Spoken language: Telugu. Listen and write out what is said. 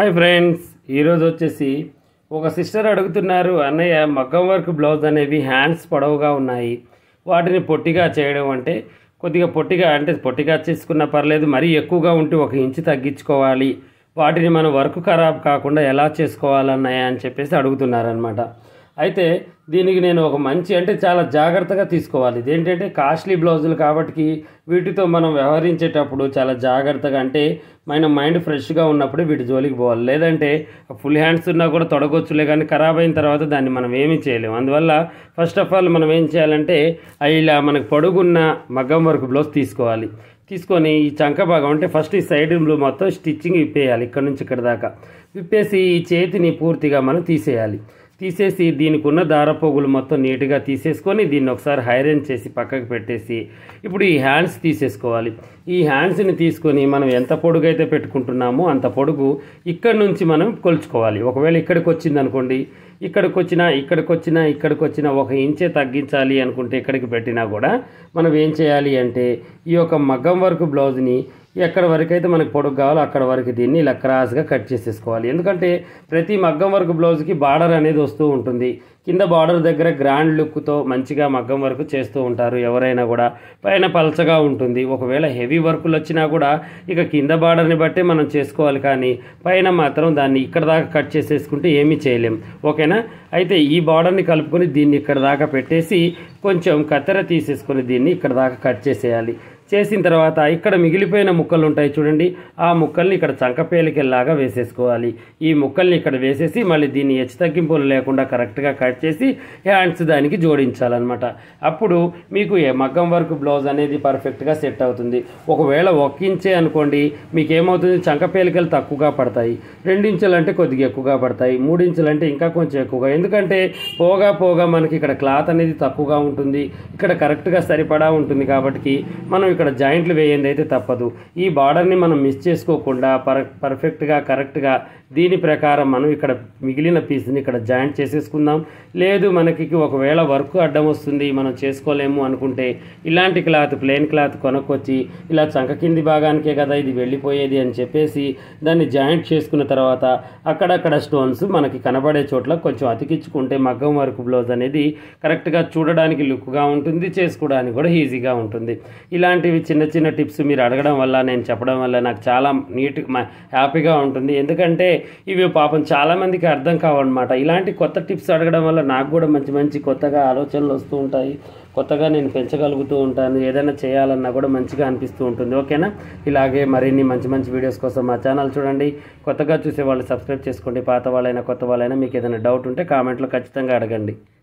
హాయ్ ఫ్రెండ్స్ ఈరోజు వచ్చేసి ఒక సిస్టర్ అడుగుతున్నారు అన్నయ్య మగ్గం వర్క్ బ్లౌజ్ అనేవి హ్యాండ్స్ పొడవుగా ఉన్నాయి వాటిని పొట్టిగా చేయడం అంటే కొద్దిగా పొట్టిగా అంటే పొట్టిగా చేసుకున్నా పర్లేదు మరీ ఎక్కువగా ఉంటే ఒక ఇంచు తగ్గించుకోవాలి వాటిని మనం వర్క్ ఖరాబ్ కాకుండా ఎలా చేసుకోవాలన్నయ్య అని చెప్పేసి అడుగుతున్నారనమాట అయితే దీనికి నేను ఒక మంచి అంటే చాలా జాగ్రత్తగా తీసుకోవాలి ఇదేంటంటే కాస్ట్లీ బ్లౌజులు కాబట్టి వీటితో మనం వ్యవహరించేటప్పుడు చాలా జాగ్రత్తగా అంటే మన మైండ్ ఫ్రెష్గా ఉన్నప్పుడు వీటి జోలికి పోవాలి లేదంటే ఫుల్ హ్యాండ్స్ ఉన్నా కూడా తొడగొచ్చులే కానీ ఖరాబ్ అయిన తర్వాత దాన్ని మనం ఏమీ చేయలేము అందువల్ల ఫస్ట్ ఆఫ్ ఆల్ మనం ఏం చేయాలంటే అవి ఇలా మనకు పొడుగున్న మగ్గం వర్క్ బ్లౌజ్ తీసుకోవాలి తీసుకొని ఈ చంక భాగం అంటే ఫస్ట్ ఈ సైడ్ మొత్తం స్టిచ్చింగ్ విప్పేయాలి ఇక్కడ నుంచి ఇక్కడ దాకా విప్పేసి ఈ చేతిని పూర్తిగా మనం తీసేయాలి తీసేసి దీనికి ఉన్న దారపోగులు మొత్తం నీట్గా తీసేసుకొని దీన్ని ఒకసారి హైరన్ చేసి పక్కకు పెట్టేసి ఇప్పుడు ఈ హ్యాండ్స్ తీసేసుకోవాలి ఈ హ్యాండ్స్ని తీసుకొని మనం ఎంత పొడుగు అయితే పెట్టుకుంటున్నామో అంత పొడుగు ఇక్కడ నుంచి మనం కొలుచుకోవాలి ఒకవేళ ఇక్కడికి వచ్చింది అనుకోండి ఇక్కడికి వచ్చినా ఇక్కడికి వచ్చినా ఇక్కడికి వచ్చినా ఒక ఇంచే తగ్గించాలి అనుకుంటే ఇక్కడికి పెట్టినా కూడా మనం ఏం చేయాలి అంటే ఈ యొక్క మగ్గం వర్క్ బ్లౌజ్ని ఎక్కడ వరకు అయితే మనకు పొడుగు కావాలో అక్కడ వరకు దీన్ని ఇలా క్రాస్గా కట్ చేసేసుకోవాలి ఎందుకంటే ప్రతి మగ్గం వర్క్ బ్లౌజ్కి బార్డర్ అనేది వస్తూ ఉంటుంది కింద బార్డర్ దగ్గర గ్రాండ్ లుక్తో మంచిగా మగ్గం వర్క్ చేస్తూ ఉంటారు ఎవరైనా కూడా పైన పలచగా ఉంటుంది ఒకవేళ హెవీ వర్కులు వచ్చినా కూడా ఇక కింద బార్డర్ని బట్టే మనం చేసుకోవాలి కానీ పైన మాత్రం దాన్ని ఇక్కడ దాకా కట్ చేసేసుకుంటే ఏమీ చేయలేం ఓకేనా అయితే ఈ బార్డర్ని కలుపుకొని దీన్ని ఇక్కడ దాకా పెట్టేసి కొంచెం కత్తెర తీసేసుకొని దీన్ని ఇక్కడ దాకా కట్ చేసేయాలి చేసిన తర్వాత ఇక్కడ మిగిలిపోయిన ముక్కలు ఉంటాయి చూడండి ఆ ముక్కల్ని ఇక్కడ చంకపేలికెల్లాగా వేసేసుకోవాలి ఈ ముక్కల్ని ఇక్కడ వేసేసి మళ్ళీ దీన్ని హెచ్చు తగ్గింపులు లేకుండా కరెక్ట్గా కట్ చేసి హ్యాండ్స్ దానికి జోడించాలన్నమాట అప్పుడు మీకు ఏ మగ్గం వర్క్ బ్లౌజ్ అనేది పర్ఫెక్ట్గా సెట్ అవుతుంది ఒకవేళ ఒక్కించే అనుకోండి మీకు ఏమవుతుంది చంకపేలికలు తక్కువగా పడతాయి రెండించులు అంటే కొద్దిగా ఎక్కువగా పడతాయి మూడించులు అంటే ఇంకా కొంచెం ఎక్కువగా ఎందుకంటే పోగా పోగా మనకి ఇక్కడ క్లాత్ అనేది తక్కువగా ఉంటుంది ఇక్కడ కరెక్ట్గా సరిపడా ఉంటుంది కాబట్టి మనం ఇక్కడ జాయింట్లు వేయండి అయితే తప్పదు ఈ బార్డర్ని మనం మిస్ చేసుకోకుండా పర్ పర్ఫెక్ట్గా కరెక్ట్గా దీని ప్రకారం మనం ఇక్కడ మిగిలిన పీస్ని ఇక్కడ జాయింట్ చేసేసుకుందాం లేదు మనకి ఒకవేళ వర్క్ అడ్డం వస్తుంది మనం చేసుకోలేము అనుకుంటే ఇలాంటి క్లాత్ ప్లెయిన్ క్లాత్ కొనుక్కొచ్చి ఇలా చంక కింది భాగానికే కదా ఇది వెళ్ళిపోయేది అని చెప్పేసి దాన్ని జాయింట్ చేసుకున్న తర్వాత అక్కడక్కడ స్టోన్స్ మనకి కనబడే చోట్ల కొంచెం అతికించుకుంటే మగ్గం వర్క్ బ్లౌజ్ అనేది కరెక్ట్గా చూడడానికి లుక్గా ఉంటుంది చేసుకోవడానికి కూడా ఈజీగా ఉంటుంది ఇలాంటివి చిన్న చిన్న టిప్స్ మీరు అడగడం వల్ల నేను చెప్పడం వల్ల నాకు చాలా నీట్ హ్యాపీగా ఉంటుంది ఎందుకంటే ఇవి పాపం చాలామందికి అర్థం కావన్నమాట ఇలాంటి కొత్త టిప్స్ అడగడం వల్ల నాకు కూడా మంచి మంచి కొత్తగా ఆలోచనలు వస్తూ ఉంటాయి కొత్తగా నేను పెంచగలుగుతూ ఉంటాను ఏదైనా చేయాలన్నా కూడా మంచిగా అనిపిస్తూ ఉంటుంది ఓకేనా ఇలాగే మరిన్ని మంచి మంచి వీడియోస్ కోసం మా ఛానల్ చూడండి కొత్తగా చూసే వాళ్ళు సబ్స్క్రైబ్ చేసుకోండి పాత వాళ్ళైనా కొత్త వాళ్ళైనా మీకు ఏదైనా డౌట్ ఉంటే కామెంట్లో ఖచ్చితంగా అడగండి